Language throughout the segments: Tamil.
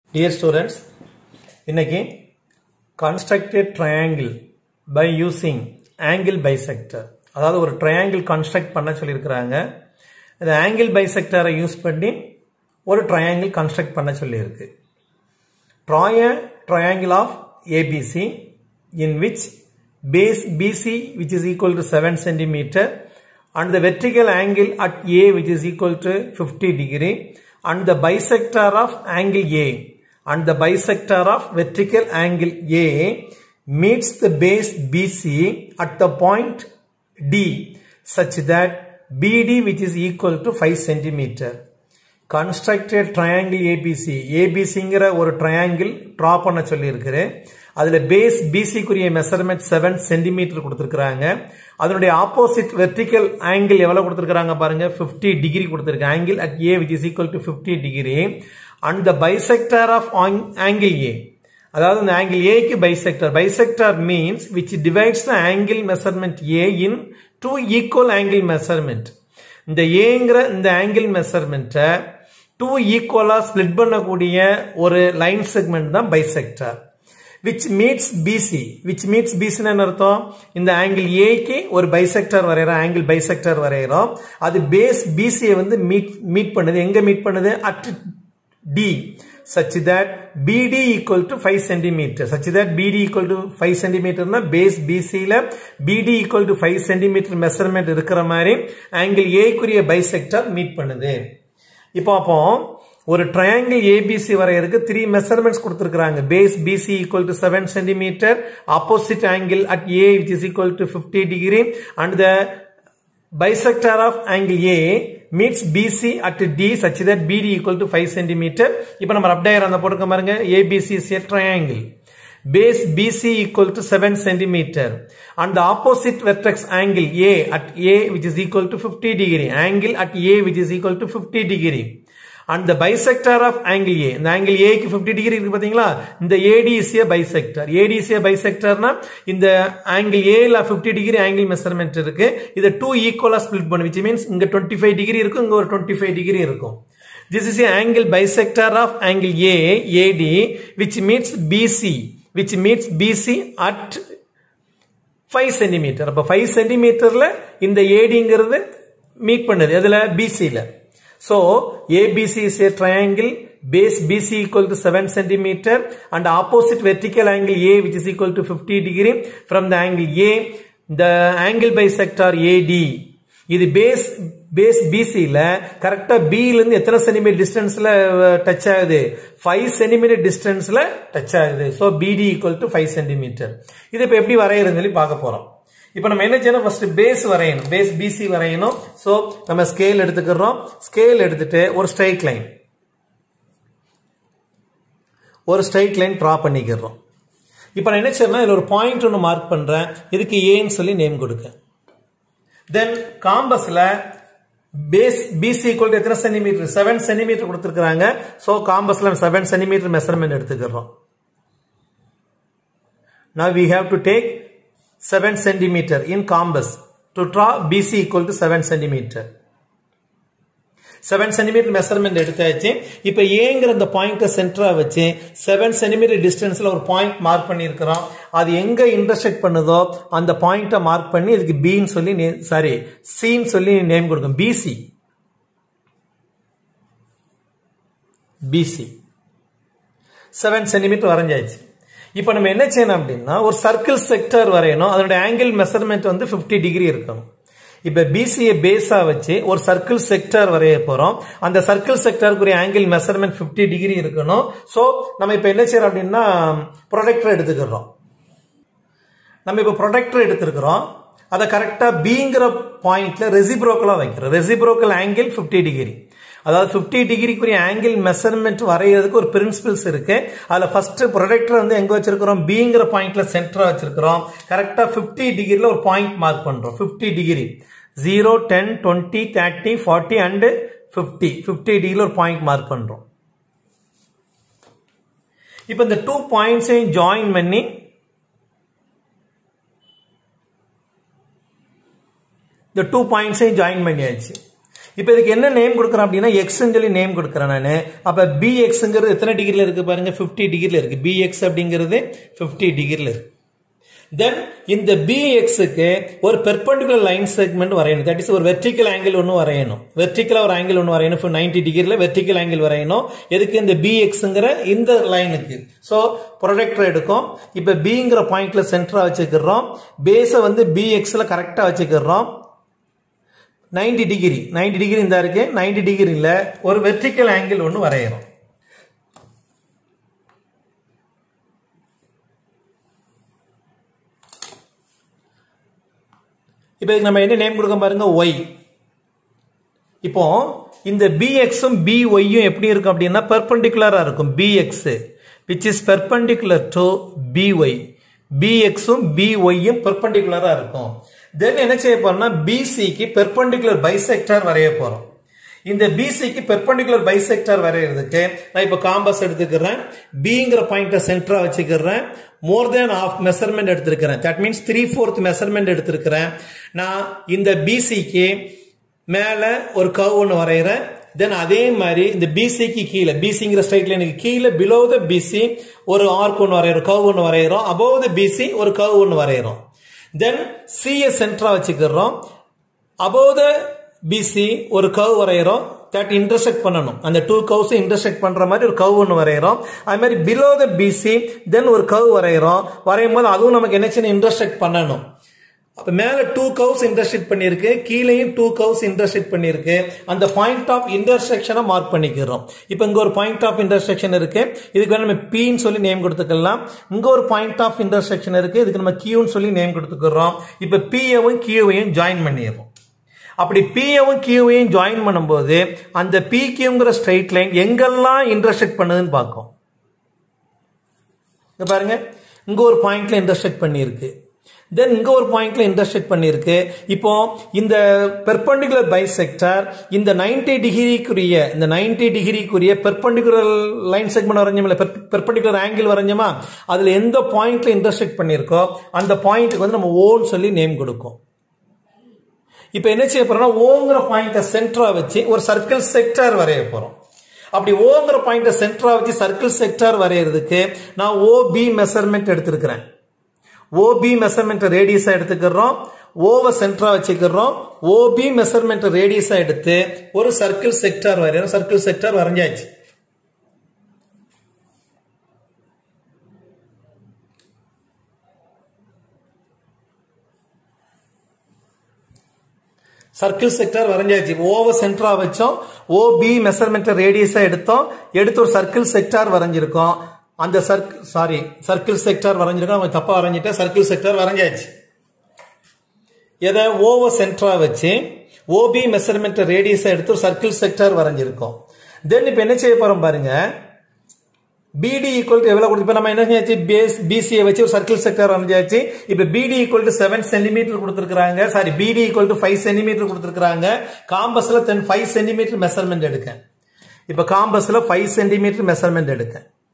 Dear students, இன்னைக்கு constructed triangle by using angle bisector அதாவது ஒரு triangle construct பண்ண சொல்லியிருக்கிறாங்க இந்த angle bisector யூஸ் பண்ணி ஒரு triangle construct பண்ண சொல்லியிருக்கு draw a triangle of ABC in which base BC which is equal to 7 centimeter and the vertical angle at A which is equal to 50 degree and the bisector of angle A and the bisector of vertical angle A meets the base BC at the point D such that BD which is equal to 5 centimeter. Constructed triangle ABC ஏபிசிங்கிற ஒரு ட்ரையாங்கிள் ட்ரா பண்ண சொல்லியிருக்கிறேன் அதில் பேஸ் பிசிக்குரிய மெஷர்மெண்ட் செவன் சென்டிமீட்டர் கொடுத்துருக்குறாங்க அதனுடைய ஆப்போசிட் வெர்டிக்கல் ஆங்கிள் எவ்வளோ கொடுத்துருக்காங்க பாருங்க ஃபிஃப்டி டிகிரி கொடுத்துருக்கு angle at A which is equal to fifty degree and the bisector of angle A அதாவது இந்த ஆங்கிள் ஏக்கு bisector bisector means which divides the angle measurement A in two equal angle measurement இந்த ஏங்கிற இந்த ஆங்கிள் மெஷர்மெண்ட்டை டூ ஈக்குவலாக ஸ்பிளிட் பண்ணக்கூடிய ஒரு லைன் செக்மெண்ட் தான் bisector which meets BC which meets பிசின்னு அர்த்தம் இந்த ஆங்கிள் ஏக்கு ஒரு பைசெக்டர் வரைகிறோம் ஆங்கிள் பைசெக்டர் வரைகிறோம் அது பேஸ் பிசியை வந்து மீட் மீட் பண்ணுது எங்க மீட் பண்ணுது at D such that BD equal to 5 centimeter such that BD equal to 5 centimeter na base BC ல BD equal to 5 centimeter measurement இருக்கிற மாதிரி angle A குரிய bisector மீட் பண்ணுது இப்போ அப்போ ஒரு ட்ரையாங்கிள் ஏபிசி வரையறதுக்கு த்ரீ மெஷர்மெண்ட்ஸ் கொடுத்துருக்காங்க base BC equal to seven centimetre opposite angle at A which is equal to fifty degree and the bisector of angle A meets BC at D such that BD equal to 5 cm. இப்போ நம்ம ரப் டயர் அந்த போட்டுக்க பாருங்க ABC is a triangle. Base BC equal to 7 cm. And the opposite vertex angle A at A which is equal to 50 degree. Angle at A which is equal to 50 degree. And the bisector of angle A இந்த ஆங்கிள் ஏக்கு ஃபிஃப்டி டிகிரி இருக்கு பாத்தீங்களா இந்த ஏடிசிய பைசெக்டர் ஏடிசிய பைசெக்டர்னா இந்த ஆங்கிள் ஏல ஃபிஃப்டி டிகிரி ஆங்கிள் மெஷர்மெண்ட் இருக்கு இதை டூ ஈக்குவலா ஸ்பிளிட் பண்ணு விச் மீன்ஸ் இங்க டுவெண்ட்டி ஃபைவ் டிகிரி இருக்கும் இங்க ஒரு டுவெண்ட்டி ஃபைவ் டிகிரி இருக்கும் this is a angle bisector of angle A AD which meets BC which meets BC at five centimetre அப்போ ஃபைவ் சென்டிமீட்டர்ல இந்த ஏடிங்கிறது மீட் பண்ணுது அதுல பிசியில் So ABC is a triangle base BC equal to 7 centimeter and opposite vertical angle A which is equal to 50 degree from the angle A the angle bisector AD இது பேஸ் பேஸ் பிசியில் கரெக்டாக பியிலேருந்து எத்தனை சென்டிமீட்டர் டிஸ்டன்ஸில் டச் ஆகுது ஃபைவ் சென்டிமீட்டர் டிஸ்டன்ஸில் டச் ஆகுது so BD equal to five centimetre இது இப்போ எப்படி வரைகிறதுன்னு சொல்லி பார்க்க போகிறோம் இப்போ நம்ம என்ன செய்யணும் ஃபர்ஸ்ட் பேஸ் வரையணும் பேஸ் பிசி வரையணும் ஸோ நம்ம ஸ்கேல் எடுத்துக்கிறோம் ஸ்கேல் எடுத்துட்டு ஒரு ஸ்ட்ரைட் லைன் ஒரு ஸ்ட்ரைட் லைன் ட்ரா பண்ணிக்கிறோம் இப்போ நான் என்ன செய்யறேன் இதில் ஒரு பாயிண்ட் ஒன்று மார்க் பண்ணுறேன் இதுக்கு ஏன்னு சொல்லி நேம் கொடுக்க தென் காம்பஸில் பேஸ் பிசி ஈக்குவல் எத்தனை சென்டிமீட்டர் செவன் சென்டிமீட்டர் கொடுத்துருக்காங்க ஸோ காம்பஸில் செவன் சென்டிமீட்டர் மெஷர்மெண்ட் எடுத்துக்கிறோம் Now we have to take 7 centimeter in compass to draw BC equal to 7 centimeter. 7 centimetre measurement எடுத்தாச்சு இப்போ ஏங்கிற அந்த பாயிண்ட்டை சென்டரா வச்சு செவன் சென்டிமீட்டர் டிஸ்டன்ஸ்ல ஒரு பாயிண்ட் மார்க் பண்ணியிருக்கிறோம் அது எங்க இன்டர்செக்ட் பண்ணுதோ அந்த பாயிண்ட்டை மார்க் பண்ணி இதுக்கு பின்னு சொல்லி சாரி சின்னு சொல்லி நேம் கொடுக்கும் பிசி பிசி செவன் சென்டிமீட்டர் வரைஞ்சாச்சு இப்போ நம்ம என்ன செய்யணும் அப்படின்னா ஒரு சர்க்கிள் செக்டர் வரையணும் அதனுடைய ஆங்கிள் மெஷர்மெண்ட் வந்து ஃபிஃப்டி டிகிரி இருக்கணும் இப்போ பிசிஏ பேஸா வச்சு ஒரு சர்க்கிள் செக்டர் வரைய போறோம் அந்த சர்க்கிள் செக்டருக்குரிய ஆங்கிள் மெஷர்மெண்ட் ஃபிஃப்டி டிகிரி இருக்கணும் ஸோ நம்ம இப்போ என்ன செய்யறோம் அப்படின்னா ப்ரொடக்டர் எடுத்துக்கிறோம் நம்ம இப்போ ப்ரொடக்டர் எடுத்துருக்கிறோம் அதை கரெக்டாக பிங்கிற பாயிண்ட்ல ரெசிப்ரோக்கலா வைக்கிறோம் ரெசிப்ரோக்கல் ஆங்கிள் ஃபிஃப்டி டிகிரி அதாவது ஃபிஃப்டி டிகிரிக்குரிய ஆங்கிள் மெஷர்மெண்ட் வரைகிறதுக்கு ஒரு பிரின்சிபிள்ஸ் இருக்கு அதில் ஃபர்ஸ்ட் ப்ரொடக்டர் வந்து எங்க வச்சிருக்கிறோம் பிங்கிற பாயிண்ட்ல சென்டரா வச்சிருக்கிறோம் கரெக்டா ஃபிஃப்டி டிகிரியில் ஒரு பாயிண்ட் மார்க் பண்றோம் fifty degree zero ten twenty thirty forty and fifty fifty டிகிரியில் ஒரு பாயிண்ட் மார்க் பண்றோம் இப்போ இந்த டூ பாயிண்ட்ஸையும் ஜாயின் பண்ணி இந்த டூ பாயிண்ட்ஸையும் ஜாயின் பண்ணியாச்சு இப்போ இதுக்கு என்ன நேம் கொடுக்குறேன் அப்படின்னா எக்ஸ்ன்னு சொல்லி நேம் கொடுக்குறேன் நான் அப்போ பிஎக்ஸுங்கிறது எத்தனை டிகிரியில் இருக்குது பாருங்க ஃபிஃப்டி டிகிரியில் இருக்குது பிஎக்ஸ் அப்படிங்கிறது ஃபிஃப்டி டிகிரியில் இருக்குது தென் இந்த பிஎக்ஸுக்கு ஒரு பெர்பண்டிகுலர் லைன் செக்மெண்ட் வரையணும் தட் இஸ் ஒரு வெர்டிக்கல் ஆங்கிள் ஒன்று வரையணும் வெர்டிக்கலாக ஒரு ஆங்கிள் ஒன்று வரையணும் நைன்டி டிகிரியில் வெர்டிக்கல் ஆங்கிள் வரையணும் எதுக்கு இந்த பிஎக்ஸுங்கிற இந்த லைனுக்கு ஸோ ப்ரொடக்டர் எடுக்கும் இப்போ பிங்கிற பாயிண்ட்ல சென்டராக வச்சுக்கிறோம் பேஸை வந்து பிஎக்ஸில் கரெக்டாக வச்சுக்கிறோம் நைன்டி டிகிரி நைன்டி டிகிரி இந்த இருக்கு நைன்டி டிகிரியில் ஒரு வெர்டிக்கல் ஆங்கிள் ஒன்று வரையணும் இப்போ இதுக்கு நம்ம என்ன நேம் கொடுக்க பாருங்க ஒய் இப்போ இந்த பிஎக்ஸும் பிஒய்யும் எப்படி இருக்கும் அப்படின்னா பெர்பண்டிகுலராக இருக்கும் BX which is perpendicular to BY பிஎக்ஸும் பிஒய்யும் பெர்பண்டிகுலராக இருக்கும் தென் என்ன செய்ய போறோம்னா பிசிக்கு பெர்பண்டிகுலர் பைசெக்டார் வரைய போறோம் இந்த பிசிக்கு பெர்பண்டிகுலர் பைசெக்டார் வரைகிறதுக்கு நான் இப்போ காம்பஸ் எடுத்துக்கிறேன் பிங்கிற பாயிண்ட்டை சென்டரா வச்சுக்கிறேன் மோர் தேன் ஆஃப் மெஷர்மெண்ட் எடுத்திருக்கிறேன் that means three fourth measurement எடுத்திருக்கிறேன் நான் இந்த பிசிக்கு மேலே ஒரு கவ் ஒன்று வரைகிறேன் தென் அதே மாதிரி இந்த பிசிக்கு கீழே பிசிங்கிற ஸ்ட்ரைட் லைனுக்கு கீழே பிலோ த பிசி ஒரு ஆர்க் ஒன்று வரைகிறோம் கவ் ஒன்று வரைகிறோம் அபவ் த பிசி ஒரு கவ் ஒன்று வரைகிறோம் தென் சிஎஸ் சென்டரா வச்சுக்கிறோம் அபவ் த பிசி ஒரு கவ் வரைகிறோம் தட் இன்டர்செக்ட் பண்ணணும் அந்த டூ கவ்ஸ் இன்டர்செக்ட் பண்ற மாதிரி ஒரு கவ் ஒன்று வரைகிறோம் அது மாதிரி பிலோ த பிசி தென் ஒரு கவ் வரைகிறோம் வரையும் போது அதுவும் நமக்கு என்ன இன்டர்செக்ட் பண்ணணும் அப்ப மேல டூ கவ்ஸ் இன்டர்செக்ட் பண்ணிருக்கு கீழேயும் டூ கவ்ஸ் இன்டர்செக்ட் பண்ணிருக்கு அந்த பாயிண்ட் ஆஃப் இன்டர்செக்ஷனை மார்க் பண்ணிக்கிறோம் இப்போ இங்க ஒரு பாயிண்ட் ஆஃப் இன்டர்செக்ஷன் இருக்கு இதுக்கு வேணும் நம்ம பின்னு சொல்லி நேம் கொடுத்துக்கலாம் இங்க ஒரு பாயிண்ட் ஆஃப் இன்டர்செக்ஷன் இருக்கு இதுக்கு நம்ம கியூன்னு சொல்லி நேம் கொடுத்துக்கிறோம் இப்போ பிஏவும் கியூவையும் ஜாயின் பண்ணிடுறோம் அப்படி பிஏவும் கியூவையும் ஜாயின் பண்ணும்போது அந்த பிகியூங்கிற ஸ்ட்ரைட் லைன் எங்கெல்லாம் இன்டர்செக்ட் பண்ணுதுன்னு பார்க்கும் இங்க பாருங்க இங்க ஒரு பாயிண்ட்ல இன்டர்செக்ட் பண்ணியிருக்கு தென் இங்க ஒரு பாயிண்ட்ல இன்டர்செக்ட் பண்ணியிருக்கு இப்போ இந்த பெர்பண்டிகுலர் பைசெக்டர் இந்த நைன்டி டிகிரிக்குரிய இந்த நைன்டி டிகிரிக்குரிய பெர்பண்டிகுலர் லைன் செக்மெண்ட் வரைஞ்சோம்ல பெர்பண்டிகுலர் ஆங்கிள் வரைஞ்சோமா அதுல எந்த பாயிண்ட்ல இன்டர்செக்ட் பண்ணியிருக்கோ அந்த பாயிண்ட்டுக்கு வந்து நம்ம ஓன்னு சொல்லி நேம் கொடுக்கும் இப்போ என்ன செய்ய போறோம்னா ஓங்கிற பாயிண்ட்டை சென்டரா வச்சு ஒரு சர்க்கிள் செக்டர் வரைய போறோம் அப்படி ஓங்கிற பாயிண்ட்டை சென்டரா வச்சு சர்க்கிள் செக்டர் வரைகிறதுக்கு நான் ஓபி மெஷர்மெண்ட் எடுத்திருக்கிறேன் ஓபி மெஷர்மெண்ட் ரேடியஸா எடுத்துக்கிறோம் ஓவை சென்டரா வச்சுக்கிறோம் ஓபி மெஷர்மெண்ட் ரேடியஸா எடுத்து ஒரு சர்க்கிள் செக்டர் வரைகிறோம் சர்க்கிள் செக்டர் வரைஞ்சாச்சு சர்க்கிள் செக்டர் வரைஞ்சாச்சு ஓவர் சென்டரா வச்சோம் ஓபி மெஷர்மெண்ட் ரேடியஸா எடுத்தோம் எடுத்து ஒரு சர்க்கிள் செக்டார் வரைஞ்சிருக்கோம் அந்த சர்க்கிள் சாரி சர்க்கிள் செக்டார் வரைஞ்சிருக்கோம் அவங்க தப்பா வரைஞ்சிட்டேன் சர்க்கிள் செக்டார் வரைஞ்சாச்சு எதை ஓவர் சென்டரா வச்சு ஓபி மெஷர்மெண்ட் ரேடியஸா எடுத்து ஒரு சர்க்கிள் செக்டார் வரைஞ்சிருக்கோம் தென் இப்போ என்ன செய்ய போறோம் பாருங்க பிடி ஈக்குவல் டு எவ்வளவு கொடுத்து இப்போ நம்ம என்ன செஞ்சாச்சு பேஸ் பிசியை வச்சு ஒரு சர்க்கிள் செக்டர் வரைஞ்சாச்சு இப்போ BD equal to seven centimetre கொடுத்துருக்காங்க sorry BD equal to five centimetre கொடுத்துருக்காங்க காம்பஸ்ல தென் ஃபைவ் சென்டிமீட்டர் மெஷர்மெண்ட் எடுக்க இப்போ காம்பஸ்ல ஃபைவ் சென்டிமீட்டர் மெஷர்மெண்ட் எடுக்க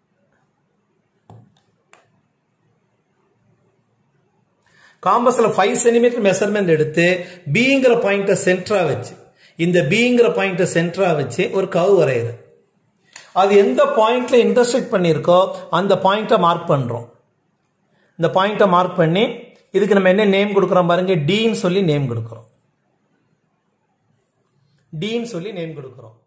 காம்பஸ்ல ஃபைவ் சென்டிமீட்டர் மெஷர்மெண்ட் எடுத்து பிங்கிற பாயிண்ட்டை சென்டரா வச்சு இந்த பிங்கிற பாயிண்ட்டை சென்டரா வச்சு ஒரு கவ் வரைகிறேன் அது எந்த பாயிண்ட்ல இன்டர்செக்ட் பண்ணியிருக்கோ அந்த பாயிண்ட்டை மார்க் பண்றோம் இந்த பாயிண்ட்டை மார்க் பண்ணி இதுக்கு நம்ம என்ன நேம் கொடுக்குறோம் பாருங்க டீன்னு சொல்லி நேம் கொடுக்குறோம் டீன்னு சொல்லி நேம் கொடுக்குறோம்